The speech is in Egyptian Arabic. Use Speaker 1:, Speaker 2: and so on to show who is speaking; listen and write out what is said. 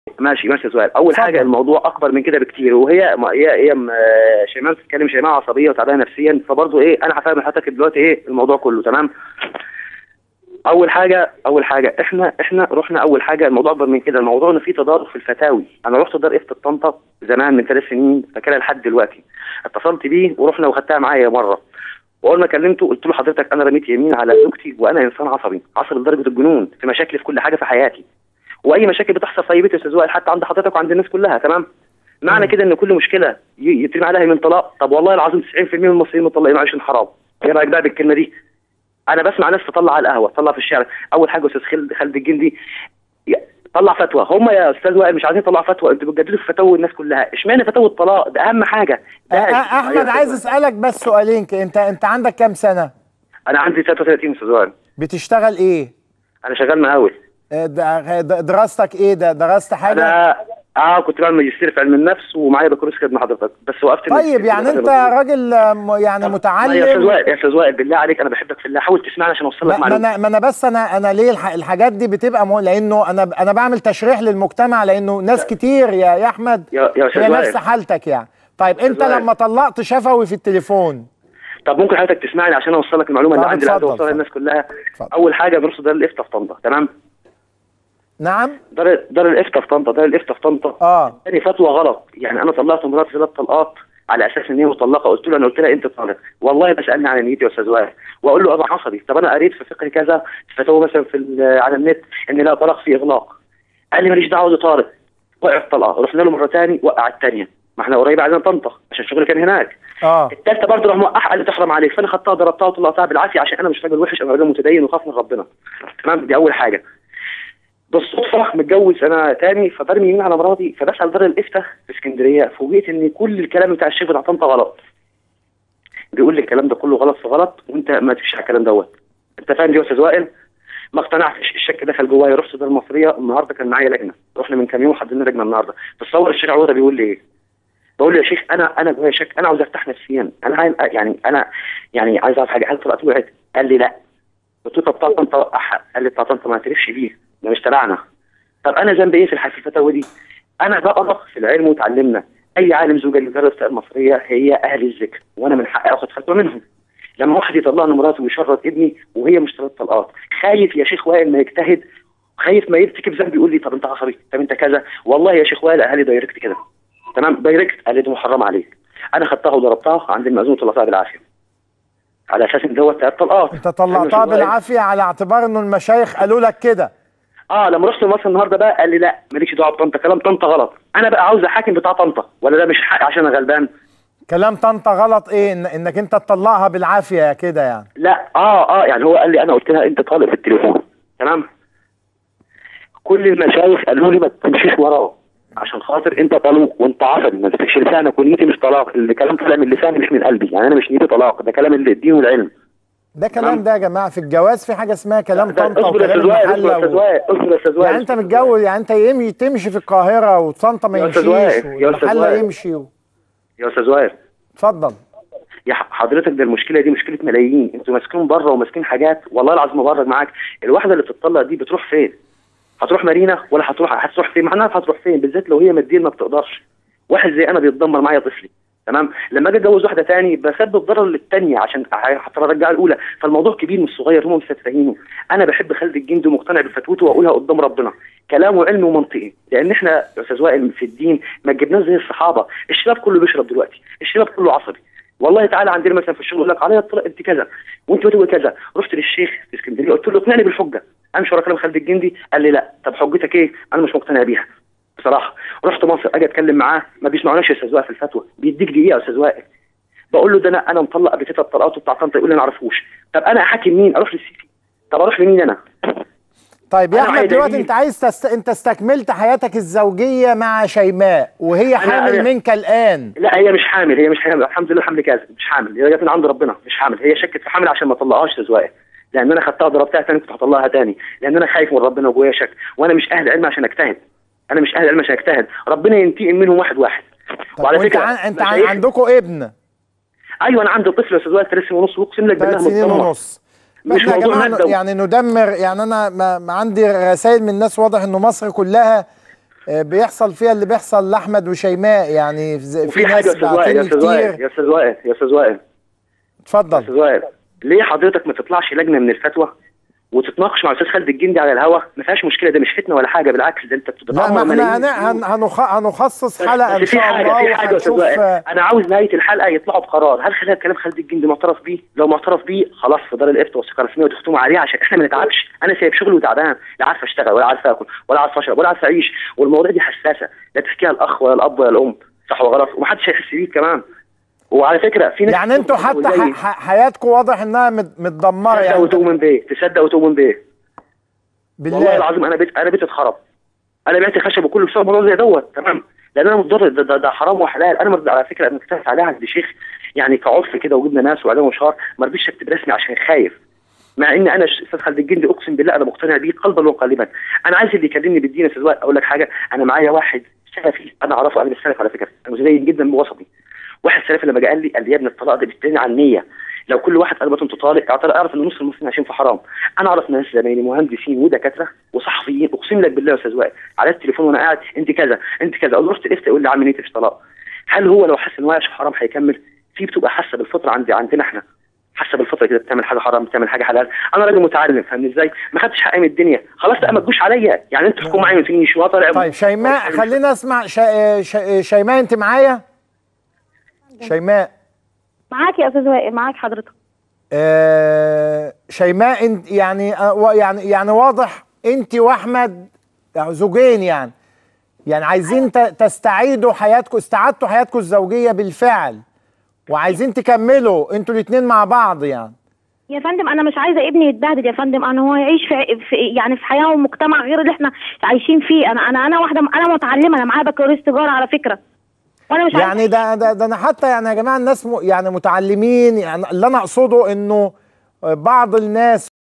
Speaker 1: ماشي ماشي سؤال اول
Speaker 2: اتفضل.
Speaker 1: حاجه الموضوع اكبر من كده بكتير وهي ما- هي هي م- آه، شيماء بتتكلم شيماء عصبيه وتعبانه نفسيا فبرضه ايه انا هفهم حضرتك دلوقتي ايه الموضوع كله تمام اول حاجه اول حاجه احنا احنا رحنا اول حاجه الموضوع اكبر من كده الموضوع ان في تضارب في الفتاوي انا رحت دار افتة طنطا زمان من ثلاث سنين فاكرها لحد دلوقتي اتصلت بيه ورحنا وخدتها معايا مره واول ما كلمته قلت له حضرتك انا رميت يمين على زوجتي وانا انسان عصبي عصبي لدرجه الجنون في مشاكل في كل حاجه في حياتي واي مشاكل بتحصل في اي بيت يا استاذ وائل حتى عند حضرتك وعند الناس كلها تمام معنى كده ان كل مشكله ي- يترمي عليها من طلاق طب والله العظيم 90% من المصريين مطلقين عايشين حرام ايه رايك بقى بالكلمه دي انا بسمع ناس تطلع على القهوه تطلع في الشارع اول حاجه استاذ خالد خالد الجندي ي- طلع فتوى هم يا استاذ وائل مش عايزين يطلعوا فتوى انتوا بتجددوا في فتاوى الناس كلها اشمعنى فتوى الطلاق ده اهم حاجه ده
Speaker 2: أ- أ- احمد عايز اسالك بس سؤالين كده. انت انت عندك كام سنه
Speaker 1: انا عندي 33 استاذ وائل
Speaker 2: بتشتغل ايه
Speaker 1: انا شغال مقاول
Speaker 2: آه، د- د- دراستك ايه ده درست حاجه
Speaker 1: انا اه كنت بعمل ماجستير في علم النفس ومعايا بكالوريوس خدمه حضرتك بس وقفت
Speaker 2: طيب
Speaker 1: الماجستير
Speaker 2: يعني
Speaker 1: في
Speaker 2: انت
Speaker 1: البكالوريوس.
Speaker 2: راجل آه، م- يعني
Speaker 1: يا استاذ
Speaker 2: متعلم
Speaker 1: وائل يا استاذ وائل بالله عليك انا بحبك في الله حاول تسمعني عشان اوصل
Speaker 2: ما
Speaker 1: لك
Speaker 2: ما
Speaker 1: معلومه
Speaker 2: انا ما انا بس انا انا ليه الح- الحاجات دي بتبقى مو لانه انا انا بعمل تشريح للمجتمع لانه ناس كتير يا يا احمد
Speaker 1: يا يا استاذ
Speaker 2: هي
Speaker 1: وائل
Speaker 2: نفس حالتك يعني طيب انت
Speaker 1: وائل.
Speaker 2: لما طلقت شفوي في التليفون
Speaker 1: طب ممكن حضرتك تسمعني عشان اوصل لك المعلومه اللي
Speaker 2: طب
Speaker 1: عندي اللي عايز
Speaker 2: اتفضل،
Speaker 1: اوصلها للناس كلها
Speaker 2: اتفضل.
Speaker 1: اول حاجه بنص دار الافتاء في طنطا تمام
Speaker 2: نعم
Speaker 1: دار دار الافتاء في طنطا دار الافتاء في طنطا
Speaker 2: اه
Speaker 1: تاني فتوى غلط يعني انا طلقت مراتي ثلاث طلقات على اساس ان هي مطلقه قلت له انا قلت لها انت طالق والله بسالني عن نيتي يا استاذ وائل واقول له انا عصبي طب انا قريت في فقه كذا في فتاوى مثلا في ال- على النت ان لا طلاق في اغلاق قال لي ماليش دعوه ده طارق وقع الطلقه رحنا له مره ثاني وقع الثانيه ما احنا قريب عندنا طنطا عشان شغلي كان هناك
Speaker 2: اه
Speaker 1: الثالثه برضه راح موقعها قال لي تحرم عليك فانا خدتها ضربتها وطلعتها بالعافيه عشان انا مش راجل وحش انا راجل متدين وخاف من ربنا تمام دي اول حاجه بالصدفه متجوز انا تاني فبرمي يمين على مراتي فبسال دار الافتاء في اسكندريه فوجئت ان كل الكلام بتاع الشيخ بتاع طنطا غلط بيقول لي الكلام ده كله غلط في غلط وانت ما تمشيش على الكلام دوت انت فاهم دي يا استاذ وائل ما اقتنعتش الشك دخل جوايا رحت دار المصريه النهارده كان معايا لجنه رحنا من كام يوم حددنا لجنه النهارده تصور الشيخ عوده بيقول لي ايه بقول له يا شيخ انا انا جوايا شك انا عاوز ارتاح نفسيا انا عايز يعني انا يعني عايز اعرف حاجه هل طلعت وقعت قال لي لا قلت له طب بتاع طنطا وقعها قال لي بتاع طنطا ما اعترفش بيه ده مش تبعنا طب انا ذنبي ايه في الح- في الفتاوى دي انا بقرا في العلم وتعلمنا اي عالم زوجه يدرس المصريه هي اهل الذكر وانا من حقي اخد فتوى منهم لما واحد يطلعني مراته ويشرط ابني وهي مش ثلاث طلقات خايف يا شيخ وائل ما يجتهد خايف ما يرتكب ذنب يقول لي طب انت عصبي طب انت كذا والله يا شيخ وائل اهلي دايركت كده تمام دايركت قال لي دي محرم عليك انا خدتها وضربتها عند المأذون وطلعتها بالعافيه على اساس ان دوت ثلاث طلقات
Speaker 2: انت طلعتها بالعافيه على اعتبار انه المشايخ قالوا لك كده
Speaker 1: اه لما رحت مصر النهارده بقى قال لي لا مالكش دعوه بطنطا كلام طنطا غلط انا بقى عاوز احاكم بتاع طنطا ولا ده مش حقي عشان انا غلبان
Speaker 2: كلام طنطا غلط ايه إن انك انت تطلقها بالعافيه كده يعني
Speaker 1: لا اه اه يعني هو قال لي انا قلت لها انت طالق في التليفون تمام كل المشايخ قالوا لي ما تمشيش وراه عشان خاطر انت طلوق وانت عصبي ما تفتحش لسانك ونيتي مش طلاق الكلام طالع من لساني مش من قلبي يعني انا مش نيتي طلاق ده كلام الدين والعلم
Speaker 2: ده كلام ده يا جماعه في الجواز في حاجه اسمها كلام
Speaker 1: ده-
Speaker 2: طنطا
Speaker 1: اصبر يا
Speaker 2: وكلام
Speaker 1: استاذ وائل اصبر يا
Speaker 2: المحله
Speaker 1: استاذ
Speaker 2: و...
Speaker 1: وائل اصبر يا استاذ وائل
Speaker 2: يعني انت متجوز يعني انت يمي تمشي في القاهره وطنطا ما
Speaker 1: يا
Speaker 2: يمشيش
Speaker 1: أستاذ وائل، يا أستاذ
Speaker 2: والمحله
Speaker 1: وائل.
Speaker 2: يمشي و...
Speaker 1: يا استاذ وائل
Speaker 2: اتفضل
Speaker 1: يا ح- حضرتك ده المشكله دي مشكله ملايين انتوا ماسكين بره وماسكين حاجات والله العظيم ببرج معاك الواحده اللي بتطلق دي بتروح فين هتروح مارينا ولا هتروح هتروح فين ما احنا عارف هتروح فين بالذات لو هي ماديا ما بتقدرش واحد زي انا بيتدمر معايا طفلي تمام لما اجي اتجوز واحده تاني بسبب ضرر للتانيه عشان حتى ارجع الاولى فالموضوع كبير مش صغير هم مش فاهمينه انا بحب خالد الجندي ومقتنع بفتوته واقولها قدام ربنا كلامه علمي ومنطقي لان احنا يا استاذ وائل في الدين ما جبناش زي الصحابه الشباب كله بيشرب دلوقتي الشباب كله عصبي والله تعالى عندنا مثلا في الشغل يقول لك عليا الطلاق انت كذا وانت بتقول كذا رحت للشيخ في اسكندريه قلت له اقنعني بالحجه امشي ورا كلام خالد الجندي قال لي لا طب حجتك ايه انا مش مقتنع بيها بصراحه رحت مصر اجي اتكلم معاه ما بيسمعناش يا استاذ وائل في الفتوى بيديك دقيقه يا استاذ وائل بقول له ده انا انا مطلق قبل كده الطلقات بتاع طنطا يقول لي انا ما اعرفوش طب انا احاكم مين اروح للسيسي طب اروح لمين انا
Speaker 2: طيب يا
Speaker 1: أنا
Speaker 2: احمد
Speaker 1: عايز
Speaker 2: دلوقتي
Speaker 1: أجيب.
Speaker 2: انت عايز تست... انت استكملت حياتك الزوجيه مع شيماء وهي حامل
Speaker 1: أنا-
Speaker 2: منك الان
Speaker 1: لا هي مش حامل هي مش حامل الحمد لله حمل كاذب مش حامل هي جت من عند ربنا مش حامل هي شكت في حامل عشان ما طلقهاش يا استاذ وائل لان انا خدتها ضربتها تاني كنت هطلقها تاني لان انا خايف من ربنا وجوايا شك وانا مش اهل علم عشان اجتهد انا مش اهل علم عشان اجتهد ربنا ينتقم منهم واحد واحد
Speaker 2: طب وانت عن... انت عن...
Speaker 1: مشايخ-
Speaker 2: عندكم ابن
Speaker 1: ايوه انا عندي طفل يا استاذ وائل ثلاث سنين ونص واقسم لك بالله
Speaker 2: ثلاث سنين
Speaker 1: متدمر.
Speaker 2: ونص
Speaker 1: مش
Speaker 2: احنا يا
Speaker 1: موضوع
Speaker 2: جماعه
Speaker 1: مادة و-
Speaker 2: يعني ندمر يعني انا ما... ما عندي رسائل من الناس واضح انه مصر كلها آه، بيحصل فيها اللي بيحصل لاحمد وشيماء يعني في في
Speaker 1: وفي حاجه يا
Speaker 2: ناس
Speaker 1: استاذ وائل يا
Speaker 2: بعتني
Speaker 1: استاذ وائل
Speaker 2: كتير
Speaker 1: يا استاذ وائل يا استاذ وائل يا
Speaker 2: اتفضل
Speaker 1: استاذ وائل ليه حضرتك ما تطلعش لجنه من الفتوى وتتناقش مع الاستاذ خالد الجندي على الهوا ما فيهاش مشكله ده مش فتنه ولا حاجه بالعكس ده انت
Speaker 2: لا ما
Speaker 1: بتتعامل
Speaker 2: احنا
Speaker 1: ملايين
Speaker 2: هن- هن- هنخ- هنخصص
Speaker 1: بس-
Speaker 2: حلقه
Speaker 1: بس
Speaker 2: ان
Speaker 1: في
Speaker 2: شاء
Speaker 1: حاجه
Speaker 2: الله
Speaker 1: في حاجه يا استاذ
Speaker 2: وهنشوف
Speaker 1: وائل
Speaker 2: آه،
Speaker 1: انا عاوز نهايه الحلقه يطلعوا بقرار هل خلال كلام خالد الجندي معترف بيه لو معترف بيه خلاص في دار الافت والثقه الرسميه وتختموا عليه عشان احنا ما نتعبش انا سايب شغلي وتعبان لا عارف اشتغل ولا عارف اكل ولا عارف اشرب ولا عارف اعيش والمواضيع دي حساسه لا تحكيها الاخ ولا الاب ولا الام صح ولا غلط ومحدش هيحس بيه كمان وعلى فكره في ناس
Speaker 2: يعني انتوا حتى
Speaker 1: زيي.
Speaker 2: ح- ح- حياتكم واضح انها مت- متدمره
Speaker 1: تصدق
Speaker 2: يعني
Speaker 1: وتؤمن بيه تصدق وتؤمن بيه والله
Speaker 2: بالله
Speaker 1: العظيم انا بيت انا بيتي اتخرب انا بعت خشب وكله بسبب موضوع زي دوت تمام لان انا مضطر ده, ده, ده حرام وحلال انا مرضي على فكره انا اكتفت عليها عند شيخ يعني كعرف كده وجبنا ناس وعليهم شهر ما رضيتش اكتب رسمي عشان خايف مع ان انا ش- استاذ خالد الجندي اقسم بالله انا مقتنع بيه قلبا وقالبا انا عايز اللي يكلمني بالدين يا استاذ وائل اقول لك حاجه انا معايا واحد سلفي انا اعرفه انا السلف على فكره انا متدين جدا بوسطي واحد سلفي لما جه قال لي قال لي يا ابن الطلاق ده بيتبني على النيه لو كل واحد قال انت طالق اعترف اعرف ان نص المسلمين عايشين في حرام انا اعرف ناس زمايلي مهندسين ودكاتره وصحفيين اقسم لك بالله يا استاذ وائل على التليفون وانا قاعد انت كذا انت كذا اقول له رحت الافتاء يقول لي يا عم نيتي في طلاق هل هو لو حس ان هو عايش في حرام هيكمل في بتبقى حاسه بالفطره عندي عندنا احنا حاسه بالفطره كده بتعمل حاجه حرام بتعمل حاجه حلال انا راجل متعلم فاهمني ازاي ما خدتش حقي من الدنيا خلاص لا ما تجوش عليا يعني انتوا تحكموا معايا وتقولوا شو طالع
Speaker 2: طيب شيماء خلينا اسمع شا... شا... شيماء انت معايا شيماء
Speaker 3: معاك يا استاذ وائل معاك حضرتك
Speaker 2: آه شيماء انت يعني آه، و- يعني يعني واضح انت واحمد يعني زوجين يعني يعني عايزين ت- تستعيدوا حياتكم استعدتوا حياتكم الزوجيه بالفعل وعايزين تكملوا انتوا الاثنين مع بعض يعني
Speaker 3: يا فندم انا مش عايزه ابني يتبهدل يا فندم انا هو يعيش في, في يعني في حياه ومجتمع غير اللي احنا عايشين فيه انا انا انا واحده انا متعلمه انا معايا بكالوريوس تجاره على فكره وانا مش
Speaker 2: يعني
Speaker 3: عايزة
Speaker 2: ده, ده ده انا حتى يعني يا جماعه الناس م يعني متعلمين يعني اللي انا اقصده انه بعض الناس